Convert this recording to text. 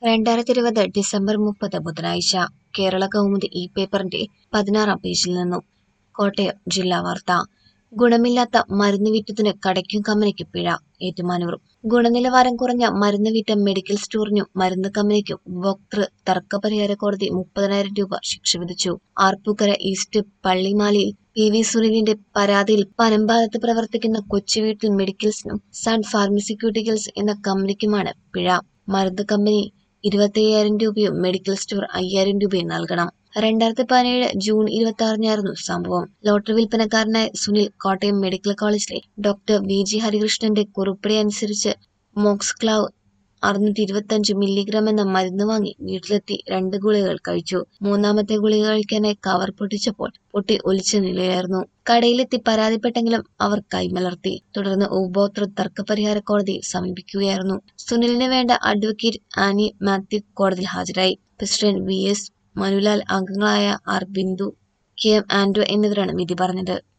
രണ്ടായിരത്തി ഇരുപത് ഡിസംബർ മുപ്പത് ബുധനാഴ്ച കേരള കൗമുദി ഈ പേപ്പറിന്റെ പതിനാറാം പേജിൽ നിന്നും കോട്ടയം ജില്ലാ വാർത്ത ഗുണമില്ലാത്ത മരുന്ന് വിറ്റതിന് കടയ്ക്കും കമ്പനിക്ക് പിഴ ഏറ്റുമാനൂർ ഗുണനിലവാരം കുറഞ്ഞ മരുന്ന് വിറ്റ മെഡിക്കൽ സ്റ്റോറിനും മരുന്ന് കമ്പനിക്കും ഉപഭോക്തൃ തർക്കപരിഹാര കോടതി മുപ്പതിനായിരം രൂപ ശിക്ഷ വിധിച്ചു ആർപ്പൂക്കര ഈസ്റ്റ് പള്ളിമാലിയിൽ പി വി സുനിലിന്റെ പരാതിയിൽ പനമ്പാലത്ത് പ്രവർത്തിക്കുന്ന കൊച്ചുവീട്ടിൽ മെഡിക്കൽസിനും സൺ ഫാർമസ്യൂട്ടിക്കൽസ് എന്ന കമ്പനിക്കുമാണ് പിഴ മരുന്ന് കമ്പനി ഇരുപത്തയ്യായിരം രൂപയും മെഡിക്കൽ സ്റ്റോർ അയ്യായിരം രൂപയും നൽകണം രണ്ടായിരത്തി പതിനേഴ് ജൂൺ ഇരുപത്തി ആറിനായിരുന്നു സംഭവം ലോട്ടറി വിൽപ്പനക്കാരനായ സുനിൽ കോട്ടയം മെഡിക്കൽ കോളേജിലെ ഡോക്ടർ വി ജി ഹരികൃഷ്ണന്റെ കുറിപ്പടി അനുസരിച്ച് മോക്സ്ക്ലാവ് അറുന്നൂറ്റി ഇരുപത്തഞ്ച് മില്ലിഗ്രാം എന്ന മരുന്ന് വാങ്ങി വീട്ടിലെത്തി രണ്ട് ഗുളികകൾ കഴിച്ചു മൂന്നാമത്തെ ഗുളിക കഴിക്കാനായി കവർ പൊട്ടിച്ചപ്പോൾ പൊട്ടി ഒലിച്ച നിലയിലായിരുന്നു കടയിലെത്തി പരാതിപ്പെട്ടെങ്കിലും അവർ കൈമലർത്തി തുടർന്ന് ഉപഭോക്തൃ തർക്കപരിഹാര കോടതിയെ സമീപിക്കുകയായിരുന്നു സുനിലിന് വേണ്ട അഡ്വക്കേറ്റ് ആനി മാത്യു കോടതിയിൽ ഹാജരായി പ്രസിഡന്റ് വി എസ് മനുലാൽ അംഗങ്ങളായ R Bindu K M Anto എന്നിവരാണ് വിധി പറഞ്ഞത്